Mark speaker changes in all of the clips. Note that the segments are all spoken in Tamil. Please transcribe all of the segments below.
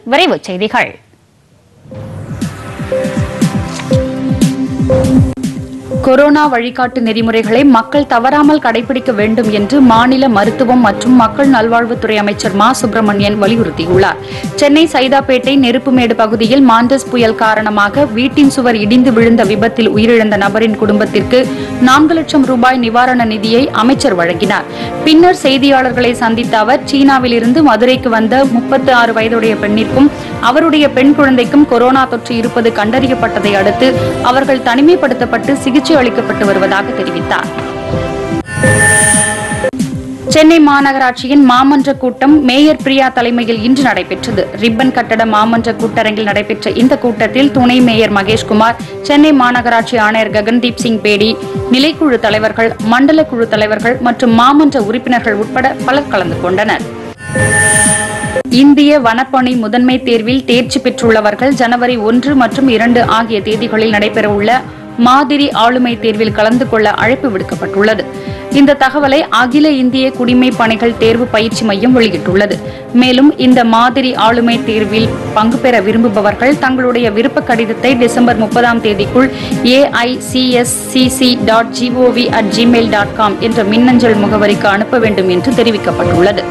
Speaker 1: விரைவுச் செய்திகள் கொரோனா வழிகாட்டு நெறிமுறைகளை மக்கள் தவறாமல் கடைபிடிக்க வேண்டும் என்று மாநில மருத்துவம் மற்றும் மக்கள் நல்வாழ்வுத்துறை அமைச்சர் மா சுப்பிரமணியன் வலியுறுத்தியுள்ளார் சென்னை சைதாப்பேட்டை நெருப்புமேடு பகுதியில் மாண்டஸ் புயல் காரணமாக வீட்டின் சுவர் இடிந்து விழுந்த விபத்தில் உயிரிழந்த நபரின் குடும்பத்திற்கு நான்கு லட்சம் ரூபாய் நிவாரண நிதியை அமைச்சர் வழங்கினார் பின்னர் செய்தியாளர்களை சந்தித்த அவர் சீனாவில் இருந்து மதுரைக்கு வந்த முப்பத்தி ஆறு வயதுடைய பெண்ணிற்கும் அவருடைய பெண் குழந்தைக்கும் கொரோனா தொற்று இருப்பது கண்டறியப்பட்டதை அடுத்து அவர்கள் தனிமைப்படுத்தப்பட்டு சிகிச்சை அளிக்கப்பட்டு வருவதாக தெரிவித்தார் சென்னை மாநகராட்சியின் மாமன்ற கூட்டம் மேயர் பிரியா தலைமையில் இன்று நடைபெற்றது ரிப்பன் கட்டட மாமன்ற கூட்டரங்கில் நடைபெற்ற இந்த கூட்டத்தில் துணை மேயர் மகேஷ்குமார் சென்னை மாநகராட்சி ஆணையர் ககன்தீப் சிங் பேடி நிலைக்குழு தலைவர்கள் மண்டல குழு தலைவர்கள் மற்றும் மாமன்ற உறுப்பினர்கள் உட்பட பலர் கலந்து கொண்டனர் இந்திய வனப்பணி முதன்மை தேர்வில் தேர்ச்சி பெற்றுள்ளவர்கள் ஜனவரி ஒன்று மற்றும் இரண்டு ஆகிய தேதிகளில் நடைபெறவுள்ள மாதிரி ஆளுமை தேர்வில் கலந்து கொள்ள அழைப்பு விடுக்கப்பட்டுள்ளது இந்த தகவலை அகில இந்திய குடிமை பணிகள் தேர்வு பயிற்சி மையம் வெளியிட்டுள்ளது மேலும் இந்த மாதிரி ஆளுமை தேர்வில் பங்கு பெற விரும்புபவர்கள் தங்களுடைய விருப்ப கடிதத்தை டிசம்பர் முப்பதாம் தேதிக்குள் AICSCC dot GOV at Gmail dot com என்ற மின்னஞ்சல் முகவரிக்கு அனுப்ப வேண்டும் என்று தெரிவிக்கப்பட்டுள்ளது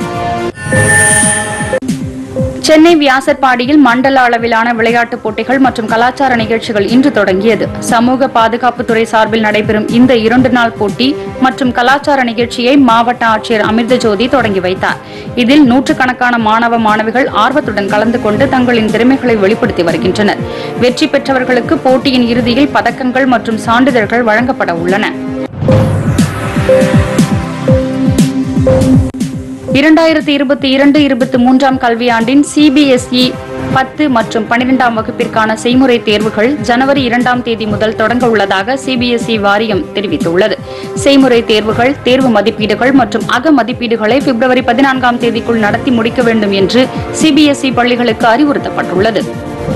Speaker 1: சென்னை வியாசர்பாடியில் மண்டல அளவிலான விளையாட்டுப் போட்டிகள் மற்றும் கலாச்சார நிகழ்ச்சிகள் இன்று தொடங்கியது சமூக பாதுகாப்புத்துறை சார்பில் நடைபெறும் இந்த இரண்டு நாள் போட்டி மற்றும் கலாச்சார நிகழ்ச்சியை மாவட்ட ஆட்சியர் அமிர்த ஜோதி தொடங்கி வைத்தார் இதில் நூற்றுக்கணக்கான மாணவ மாணவிகள் ஆர்வத்துடன் கலந்து கொண்டு தங்களின் திறமைகளை வெளிப்படுத்தி வருகின்றனர் வெற்றி பெற்றவர்களுக்கு போட்டியின் இறுதியில் பதக்கங்கள் மற்றும் சான்றிதழ்கள் வழங்கப்பட உள்ளன இரண்டாயிரத்தி இருபத்தி இரண்டு இருபத்தி மூன்றாம் கல்வியாண்டின் சிபிஎஸ்இ பத்து மற்றும் பனிரெண்டாம் வகுப்பிற்கான செய்முறை தேர்வுகள் ஜனவரி இரண்டாம் தேதி முதல் தொடங்க உள்ளதாக சிபிஎஸ்இ வாரியம் தெரிவித்துள்ளது செய்முறை தேர்வுகள் தேர்வு மதிப்பீடுகள் மற்றும் அக மதிப்பீடுகளை பிப்ரவரி பதினான்காம் தேதிக்குள் நடத்தி முடிக்க வேண்டும் என்று சிபிஎஸ்இ பள்ளிகளுக்கு அறிவுறுத்தப்பட்டுள்ளது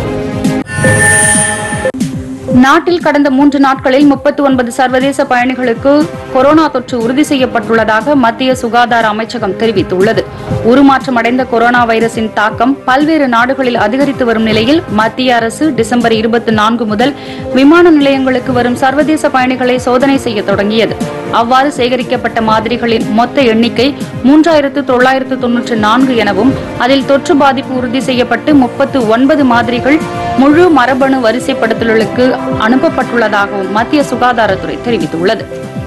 Speaker 1: நாட்டில் கடந்த மூன்று நாட்களில் முப்பத்தி ஒன்பது சர்வதேச பயணிகளுக்கு கொரோனா தொற்று உறுதி செய்யப்பட்டுள்ளதாக மத்திய சுகாதார அமைச்சகம் தெரிவித்துள்ளது உருமாற்றமடைந்த கொரோனா வைரஸின் தாக்கம் பல்வேறு நாடுகளில் அதிகரித்து வரும் நிலையில் மத்திய அரசு டிசம்பர் இருபத்தி நான்கு முதல் விமான நிலையங்களுக்கு வரும் சர்வதேச பயணிகளை சோதனை செய்ய தொடங்கியது அவ்வாறு சேகரிக்கப்பட்ட மாதிரிகளின் மொத்த எண்ணிக்கை மூன்றாயிரத்து தொள்ளாயிரத்து தொன்னூற்று நான்கு எனவும் அதில் தொற்று பாதிப்பு உறுதி செய்யப்பட்டு முப்பத்து ஒன்பது மாதிரிகள் முழு மரபணு வரிசைப்படுத்தலுக்கு அனுப்பப்பட்டுள்ளதாகவும் மத்திய சுகாதாரத்துறை தெரிவித்துள்ளது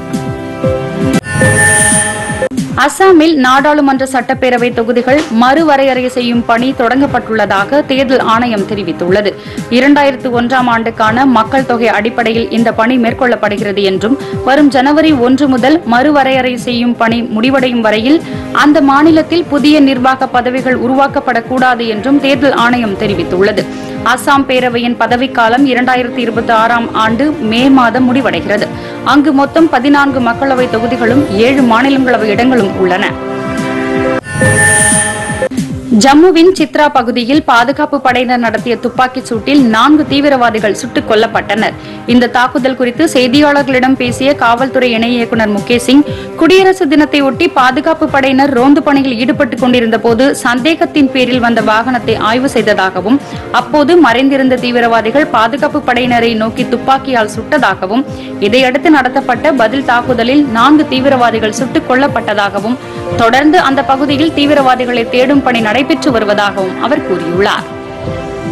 Speaker 1: அசாமில் நாடாளுமன்ற சட்டப்பேரவை தொகுதிகள் மறுவரையறை செய்யும் பணி தொடங்கப்பட்டுள்ளதாக தேர்தல் ஆணையம் தெரிவித்துள்ளது இரண்டாயிரத்து ஒன்றாம் ஆண்டுக்கான மக்கள் தொகை அடிப்படையில் இந்த பணி மேற்கொள்ளப்படுகிறது என்றும் வரும் ஜனவரி ஒன்று முதல் மறுவரையறை செய்யும் பணி முடிவடையும் வரையில் அந்த மாநிலத்தில் புதிய நிர்வாக பதவிகள் உருவாக்கப்படக்கூடாது என்றும் தேர்தல் ஆணையம் தெரிவித்துள்ளது அசாம் பேரவையின் பதவிக்காலம் இரண்டாயிரத்தி இருபத்தி ஆறாம் ஆண்டு மே மாதம் முடிவடைகிறது அங்கு மொத்தம் பதினான்கு மக்களவை தொகுதிகளும் ஏழு மாநிலங்களவை இடங்களும் உள்ளன ஜம்முவின் சித்ரா பகுதியில் பாதுகாப்பு படையினர் நடத்திய துப்பாக்கிச் சூட்டில் நான்கு தீவிரவாதிகள் சுட்டுக் கொல்லப்பட்டனர் இந்த தாக்குதல் குறித்து செய்தியாளர்களிடம் பேசிய காவல்துறை இணை இயக்குநர் முகேஷ் சிங் குடியரசு தினத்தை ஒட்டி பாதுகாப்பு படையினர் ரோந்து பணியில் ஈடுபட்டுக் கொண்டிருந்த போது சந்தேகத்தின் பேரில் வந்த வாகனத்தை ஆய்வு செய்ததாகவும் அப்போது மறைந்திருந்த தீவிரவாதிகள் பாதுகாப்பு படையினரை நோக்கி துப்பாக்கியால் சுட்டதாகவும் இதையடுத்து நடத்தப்பட்ட பதில் தாக்குதலில் நான்கு தீவிரவாதிகள் சுட்டுக் கொல்லப்பட்டதாகவும் தொடர்ந்து அந்த பகுதியில் தீவிரவாதிகளை தேடும் பணி நடைபெற்று வருவதாகவும் அவர் கூறியுள்ளார்